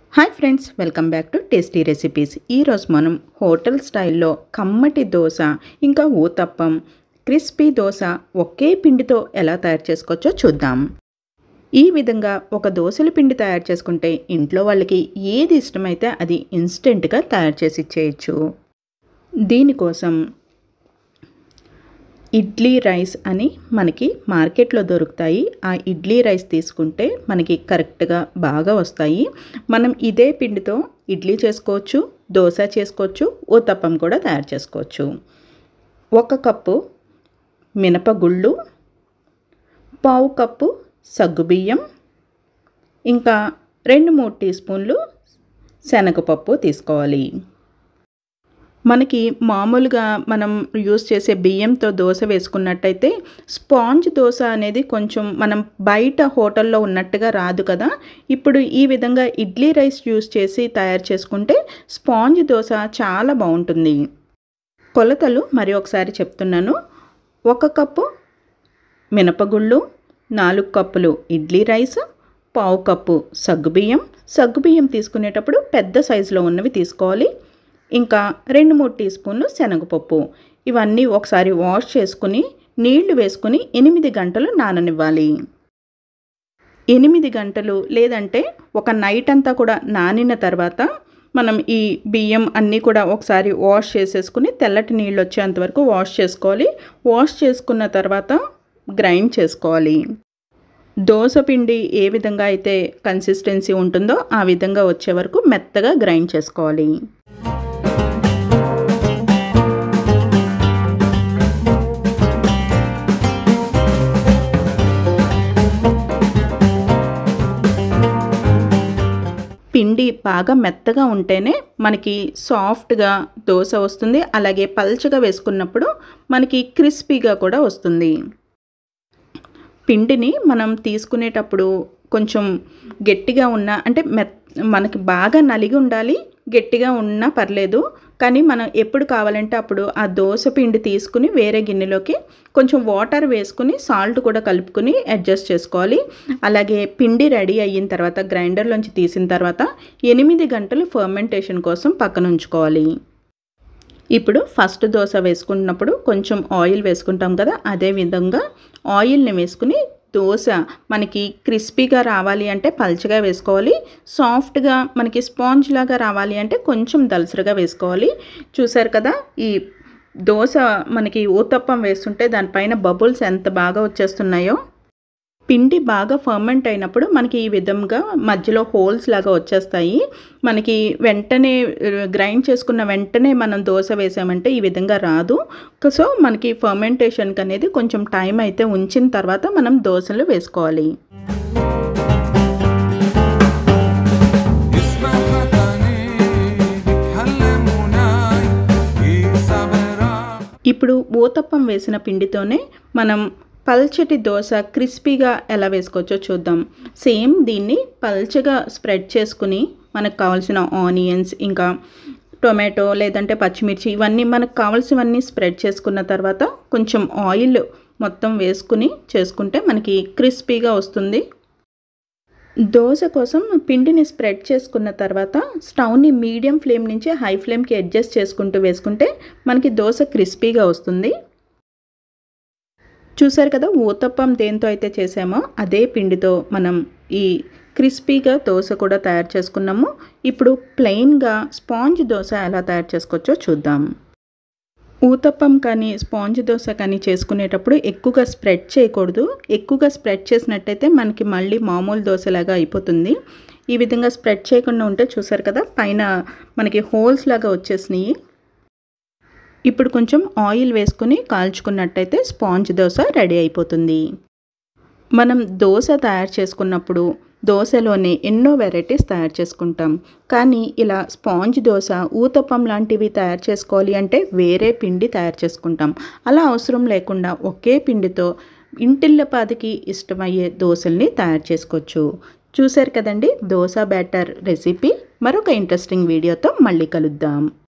hi friends welcome back to tasty recipes ఈరోజు మనం hotel స్టైల్లో కమ్మటి దోశ ఇంకా ఊతప్పం క్రిస్పీ దోశ ఒకే పిండితో ఎలా తయారు చేసుకోవచ్చో చూద్దాం ఈ విధంగా ఒక దోశల పిండి తయారు చేసుకుంటే ఇంట్లో వాళ్ళకి ఏది ఇష్టమైతే అది ఇన్స్టెంట్గా తయారు చేసి ఇచ్చేయచ్చు దీనికోసం ఇడ్లీ రైస్ అని మనకి మార్కెట్లో దొరుకుతాయి ఆ ఇడ్లీ రైస్ తీసుకుంటే మనకి కరెక్ట్గా బాగా వస్తాయి మనం ఇదే పిండితో ఇడ్లీ చేసుకోవచ్చు దోశ చేసుకోవచ్చు ఊతప్పం కూడా తయారు చేసుకోవచ్చు ఒక కప్పు మినపగుళ్ళు పావు కప్పు సగ్గుబియ్యం ఇంకా రెండు మూడు టీ స్పూన్లు శనగపప్పు తీసుకోవాలి మనకి మామూలుగా మనం యూస్ చేసే బియ్యంతో దోశ వేసుకున్నట్టయితే స్పాంజ్ దోశ అనేది కొంచెం మనం బయట హోటల్లో ఉన్నట్టుగా రాదు కదా ఇప్పుడు ఈ విధంగా ఇడ్లీ రైస్ యూస్ చేసి తయారు చేసుకుంటే స్పాంజ్ దోశ చాలా బాగుంటుంది కొలతలు మరి ఒకసారి చెప్తున్నాను ఒక కప్పు మినపగుళ్ళు నాలుగు కప్పులు ఇడ్లీ రైస్ పావు కప్పు సగ్గుబియ్యం సగ్గుబియ్యం తీసుకునేటప్పుడు పెద్ద సైజులో ఉన్నవి తీసుకోవాలి ఇంకా రెండు మూడు టీ స్పూన్లు శనగపప్పు ఇవన్నీ ఒకసారి వాష్ చేసుకుని నీళ్లు వేసుకుని ఎనిమిది గంటలు నాననివ్వాలి ఎనిమిది గంటలు లేదంటే ఒక నైట్ అంతా కూడా నానిన తర్వాత మనం ఈ బియ్యం అన్నీ కూడా ఒకసారి వాష్ చేసేసుకుని తెల్లటి నీళ్ళు వచ్చేంత వరకు వాష్ చేసుకోవాలి వాష్ చేసుకున్న తర్వాత గ్రైండ్ చేసుకోవాలి దోశ పిండి ఏ విధంగా అయితే కన్సిస్టెన్సీ ఉంటుందో ఆ విధంగా వచ్చే వరకు మెత్తగా గ్రైండ్ చేసుకోవాలి పిండి బాగా మెత్తగా ఉంటేనే మనకి సాఫ్ట్గా దోశ వస్తుంది అలాగే పల్చగా వేసుకున్నప్పుడు మనకి క్రిస్పీగా కూడా వస్తుంది పిండిని మనం తీసుకునేటప్పుడు కొంచెం గట్టిగా ఉన్న అంటే మెత్ మనకి బాగా నలిగి ఉండాలి గట్టిగా ఉన్నా పర్లేదు కానీ మనం ఎప్పుడు కావాలంటే అప్పుడు ఆ దోశ పిండి తీసుకుని వేరే గిన్నెలోకి కొంచెం వాటర్ వేసుకుని సాల్ట్ కూడా కలుపుకుని అడ్జస్ట్ చేసుకోవాలి అలాగే పిండి రెడీ అయిన తర్వాత గ్రైండర్లోంచి తీసిన తర్వాత ఎనిమిది గంటలు ఫర్మెంటేషన్ కోసం పక్కన ఉంచుకోవాలి ఇప్పుడు ఫస్ట్ దోశ వేసుకున్నప్పుడు కొంచెం ఆయిల్ వేసుకుంటాం కదా అదే విధంగా ఆయిల్ని వేసుకుని దోశ మనకి క్రిస్పీగా రావాలి అంటే పల్చగా వేసుకోవాలి సాఫ్ట్గా మనకి స్పాంజ్ లాగా రావాలి అంటే కొంచెం దలసరిగా వేసుకోవాలి చూసారు కదా ఈ దోశ మనకి ఊతప్పం వేస్తుంటే దానిపైన బబుల్స్ ఎంత బాగా వచ్చేస్తున్నాయో పిండి బాగా ఫర్మెంట్ అయినప్పుడు మనకి ఈ విధంగా మధ్యలో హోల్స్ లాగా వచ్చేస్తాయి మనకి వెంటనే గ్రైండ్ చేసుకున్న వెంటనే మనం దోశ వేసామంటే ఈ విధంగా రాదు సో మనకి ఫర్మెంటేషన్కి అనేది కొంచెం టైం అయితే ఉంచిన తర్వాత మనం దోశలు వేసుకోవాలి ఇప్పుడు ఊతప్పం వేసిన పిండితోనే మనం పల్చటి దోశ క్రిస్పీగా ఎలా వేసుకోవచ్చో చూద్దాం సేమ్ దీన్ని పల్చగా స్ప్రెడ్ చేసుకుని మనకు కావాల్సిన ఆనియన్స్ ఇంకా టొమాటో లేదంటే పచ్చిమిర్చి ఇవన్నీ మనకు కావాల్సినవన్నీ స్ప్రెడ్ చేసుకున్న తర్వాత కొంచెం ఆయిల్ మొత్తం వేసుకుని చేసుకుంటే మనకి క్రిస్పీగా వస్తుంది దోశ కోసం పిండిని స్ప్రెడ్ చేసుకున్న తర్వాత స్టవ్ని మీడియం ఫ్లేమ్ నుంచి హై ఫ్లేమ్కి అడ్జస్ట్ చేసుకుంటూ వేసుకుంటే మనకి దోశ క్రిస్పీగా వస్తుంది చూసారు కదా ఊతప్పం దేంతో అయితే చేసామో అదే పిండితో మనం ఈ క్రిస్పీగా దోశ కూడా తయారు చేసుకున్నాము ఇప్పుడు ప్లెయిన్గా స్పాంజ్ దోశ ఎలా తయారు చేసుకోవచ్చో చూద్దాం ఊతప్పం కానీ స్పాంజ్ దోశ కానీ చేసుకునేటప్పుడు ఎక్కువగా స్ప్రెడ్ చేయకూడదు ఎక్కువగా స్ప్రెడ్ చేసినట్టయితే మనకి మళ్ళీ మామూలు దోశలాగా అయిపోతుంది ఈ విధంగా స్ప్రెడ్ చేయకుండా ఉంటే చూసారు కదా పైన మనకి హోల్స్ లాగా వచ్చేసినాయి ఇప్పుడు కొంచెం ఆయిల్ వేసుకుని కాల్చుకున్నట్టయితే స్పాంజ్ దోశ రెడీ అయిపోతుంది మనం దోశ తయారు చేసుకున్నప్పుడు దోశలోనే ఎన్నో వెరైటీస్ తయారు చేసుకుంటాం కానీ ఇలా స్పాంజ్ దోశ ఊతప్పం లాంటివి తయారు చేసుకోవాలి అంటే వేరే పిండి తయారు చేసుకుంటాం అలా అవసరం లేకుండా ఒకే పిండితో ఇంటిల్లపాదికి ఇష్టమయ్యే దోశల్ని తయారు చేసుకోవచ్చు చూశారు కదండి దోశ బ్యాటర్ రెసిపీ మరొక ఇంట్రెస్టింగ్ వీడియోతో మళ్ళీ కలుద్దాం